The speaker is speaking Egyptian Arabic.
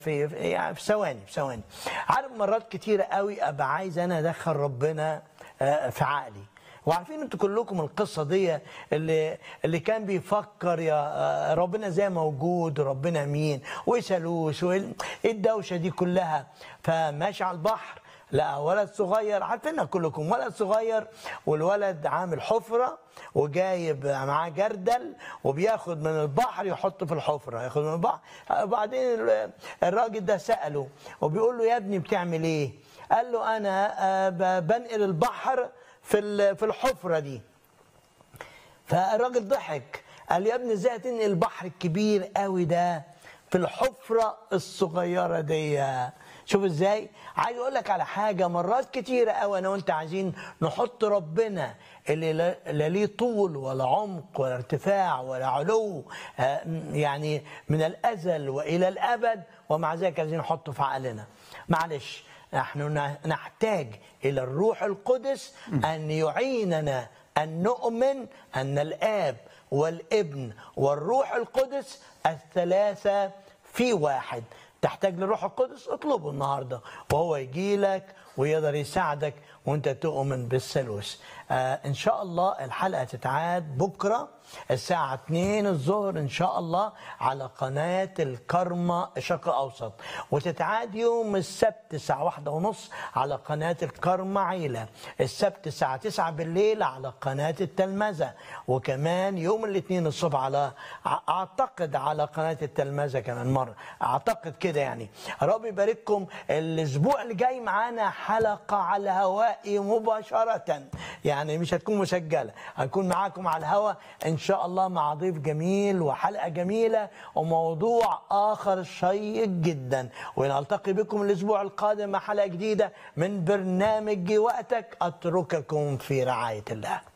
في في- يعني في ثواني في ثواني عارف مرات كتيرة قوي ابقى عايز انا ادخل ربنا آه، في عقلي وعارفين انتوا كلكم القصه دي اللي اللي كان بيفكر يا آه، ربنا زي موجود ربنا مين وايه ثالوث وايه إيه الدوشه دي كلها فماشي على البحر لقى ولد صغير عارفينها كلكم ولد صغير والولد عامل حفره وجايب معاه جردل وبياخد من البحر يحطه في الحفره ياخد من البحر وبعدين ال- الراجل ده ساله وبيقول له يا ابني بتعمل ايه؟ قال له انا آه، ب- بنقل البحر في ال- في الحفره دي فالراجل ضحك قال يا ابني ازاي هتنقل البحر الكبير قوي ده في الحفرة الصغيرة دي شوف ازاي عايز اقول لك على حاجة مرات كتيرة قوي انا وانت عايزين نحط ربنا اللي لا لا ليه طول ولا عمق ولا ارتفاع ولا علو آه، يعني من الازل والى الابد ومع ذلك عايزين نحطه في عقلنا معلش نحن نحتاج الى الروح القدس ان يعيننا أن نؤمن أن الآب والابن والروح القدس الثلاثة في واحد تحتاج للروح القدس اطلبه النهارده وهو يجي لك ويقدر يساعدك وانت تؤمن بالثالوث آه ان شاء الله الحلقه تتعاد بكره الساعه 2 الظهر ان شاء الله على قناه الكرمة الشرق الاوسط وتتعاد يوم السبت الساعه واحدة ونص على قناه الكرمة عيله السبت الساعه 9 بالليل على قناه التلمذه وكمان يوم الاثنين الصبح على اعتقد على قناه التلمذه كمان مره اعتقد كده يعني رب يبارككم الاسبوع اللي جاي معانا حلقه على الهواء مباشره يعني مش هتكون مسجله هنكون معاكم على الهواء ان شاء الله مع ضيف جميل وحلقه جميله وموضوع اخر شيق جدا ونلتقي بكم الاسبوع القادم مع حلقه جديده من برنامج وقتك اترككم في رعايه الله